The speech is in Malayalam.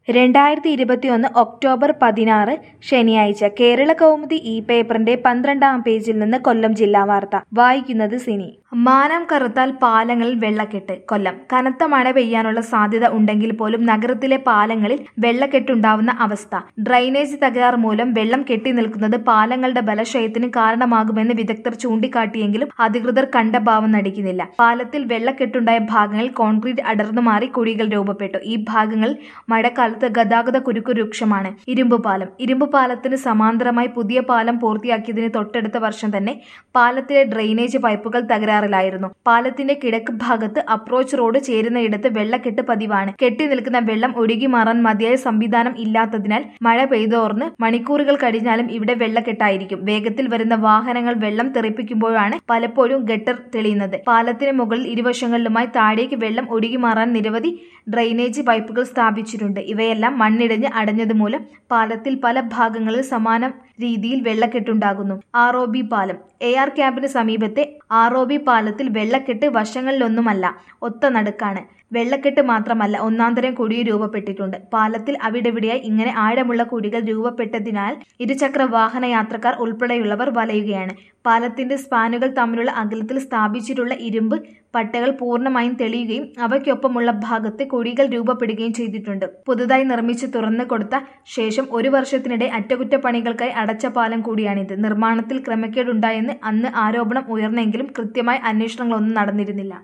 രണ്ടായിരത്തി ഇരുപത്തിയൊന്ന് ഒക്ടോബർ പതിനാറ് ശനിയാഴ്ച കേരള കൗമുദി ഈ പേപ്പറിന്റെ പന്ത്രണ്ടാം പേജിൽ നിന്ന് കൊല്ലം ജില്ലാ വാർത്ത വായിക്കുന്നത് സിനി മാനം കറുത്താൽ പാലങ്ങളിൽ വെള്ളക്കെട്ട് കൊല്ലം കനത്ത മഴ പെയ്യാനുള്ള സാധ്യത ഉണ്ടെങ്കിൽ പോലും നഗരത്തിലെ പാലങ്ങളിൽ വെള്ളക്കെട്ടുണ്ടാവുന്ന അവസ്ഥ ഡ്രൈനേജ് തകരാർ മൂലം വെള്ളം കെട്ടി നിൽക്കുന്നത് പാലങ്ങളുടെ ബലക്ഷയത്തിന് കാരണമാകുമെന്ന് വിദഗ്ധർ ചൂണ്ടിക്കാട്ടിയെങ്കിലും അധികൃതർ കണ്ട ഭാവം നടിക്കുന്നില്ല പാലത്തിൽ വെള്ളക്കെട്ടുണ്ടായ ഭാഗങ്ങളിൽ കോൺക്രീറ്റ് അടർന്നു മാറി കുഴികൾ രൂപപ്പെട്ടു ഈ ഭാഗങ്ങളിൽ മഴക്കാലത്ത് ഗതാഗത കുരുക്ക് രൂക്ഷമാണ് ഇരുമ്പ് പാലം ഇരുമ്പ് പാലത്തിന് സമാന്തരമായി പുതിയ പാലം പൂർത്തിയാക്കിയതിന് തൊട്ടടുത്ത വർഷം തന്നെ പാലത്തിലെ ഡ്രെയിനേജ് പൈപ്പുകൾ തകരാറിലായിരുന്നു പാലത്തിന്റെ കിഴക്ക് ഭാഗത്ത് അപ്രോച്ച് റോഡ് ചേരുന്നയിടത്ത് വെള്ളക്കെട്ട് പതിവാണ് കെട്ടി നിൽക്കുന്ന വെള്ളം ഒഴുകി മാറാൻ മതിയായ സംവിധാനം ഇല്ലാത്തതിനാൽ മഴ പെയ്തോർന്ന് മണിക്കൂറുകൾ കഴിഞ്ഞാലും ഇവിടെ വെള്ളക്കെട്ടായിരിക്കും വേഗത്തിൽ വരുന്ന വാഹനങ്ങൾ വെള്ളം തെറിപ്പിക്കുമ്പോഴാണ് പലപ്പോഴും ഗട്ടർ തെളിയുന്നത് പാലത്തിന് മുകളിൽ ഇരുവശങ്ങളിലുമായി താഴേക്ക് വെള്ളം ഒഴുകി മാറാൻ നിരവധി ഡ്രെയിനേജ് പൈപ്പുകൾ സ്ഥാപിച്ചിട്ടുണ്ട് ഇവയെല്ലാം മണ്ണിടിഞ്ഞ് അടഞ്ഞതുമൂലം പാലത്തിൽ പല ഭാഗങ്ങളിൽ സമാന രീതിയിൽ വെള്ളക്കെട്ടുണ്ടാകുന്നു ആർ ഒ ബി പാലം എ ആർ ക്യാമ്പിന് സമീപത്തെ ആർ ഒ ബി പാലത്തിൽ വെള്ളക്കെട്ട് വശങ്ങളിലൊന്നുമല്ല ഒത്ത നടുക്കാണ് വെള്ളക്കെട്ട് മാത്രമല്ല ഒന്നാന്തരം കുഴിയും രൂപപ്പെട്ടിട്ടുണ്ട് പാലത്തിൽ അവിടെവിടെയായി ഇങ്ങനെ ആഴമുള്ള കുഴികൾ രൂപപ്പെട്ടതിനാൽ ഇരുചക്ര വാഹന യാത്രക്കാർ ഉൾപ്പെടെയുള്ളവർ വലയുകയാണ് പാലത്തിന്റെ സ്പാനുകൾ തമ്മിലുള്ള അകലത്തിൽ സ്ഥാപിച്ചിട്ടുള്ള ഇരുമ്പ് പട്ടകൾ പൂർണ്ണമായും തെളിയുകയും അവയ്ക്കൊപ്പമുള്ള ഭാഗത്ത് കുഴികൾ രൂപപ്പെടുകയും ചെയ്തിട്ടുണ്ട് പുതുതായി നിർമ്മിച്ച് തുറന്നു കൊടുത്ത ശേഷം ഒരു വർഷത്തിനിടെ അറ്റകുറ്റപ്പണികൾക്കായി അടച്ച പാലം കൂടിയാണിത് നിർമ്മാണത്തിൽ ക്രമക്കേടുണ്ടായെന്ന് അന്ന് ആരോപണം ഉയർന്നെങ്കിലും കൃത്യമായ അന്വേഷണങ്ങളൊന്നും നടന്നിരുന്നില്ല